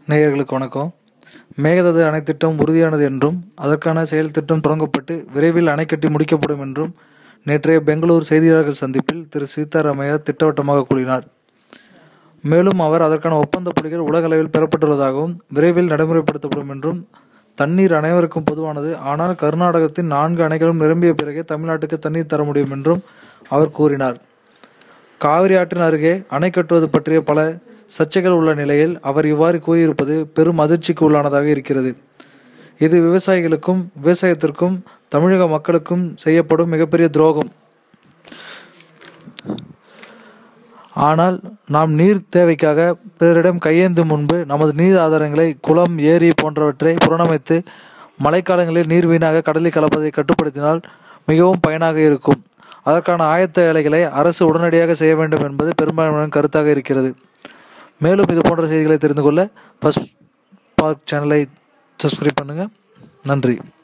நேயர்களுக்கு வணக்கம் மேகதாது அணை திட்டம் உறுதியானது என்றும் அதற்கான செயல் திட்டம் தொடங்கப்பட்டு விரைவில் அணை கட்டி முடிக்கப்படும் என்றும் நேற்றைய பெங்களூர் செய்தியாளர்கள் சந்திப்பில் திரு சீதாராமையா திட்டவட்டமாக கூறினார் மேலும் அவர் அதற்கான ஒப்பந்த புள்ளிகள் உலக அளவில் பெறப்பட்டுள்ளதாகவும் விரைவில் நடைமுறைப்படுத்தப்படும் என்றும் தண்ணீர் அனைவருக்கும் பொதுவானது ஆனால் கர்நாடகத்தின் நான்கு அணைகளும் நிரம்பிய பிறகே தமிழ்நாட்டுக்கு தண்ணீர் தர முடியும் என்றும் அவர் கூறினார் காவிரி ஆற்றின் அருகே அணை கட்டுவது பற்றிய பல சர்ச்சைகள் உள்ள நிலையில் அவர் இவ்வாறு கூறியிருப்பது பெரும் அதிர்ச்சிக்கு உள்ளானதாக இருக்கிறது இது விவசாயிகளுக்கும் விவசாயத்திற்கும் தமிழக மக்களுக்கும் செய்யப்படும் மிகப்பெரிய துரோகம் ஆனால் நாம் நீர் தேவைக்காக பிறரிடம் கையேந்தும் முன்பு நமது நீர் ஆதாரங்களை குளம் ஏரி போன்றவற்றை புறணமைத்து மழைக்காலங்களில் நீர் வீணாக கடலில் கலப்பதை கட்டுப்படுத்தினால் மிகவும் பயனாக இருக்கும் அதற்கான ஆயத்த வேலைகளை அரசு உடனடியாக செய்ய வேண்டும் என்பது பெரும்பான்மையான கருத்தாக இருக்கிறது மேலும் இது போன்ற செய்திகளை தெரிந்து கொள்ள ஃபஸ்ட் பார்க் சேனலை சப்ஸ்கிரைப் பண்ணுங்கள் நன்றி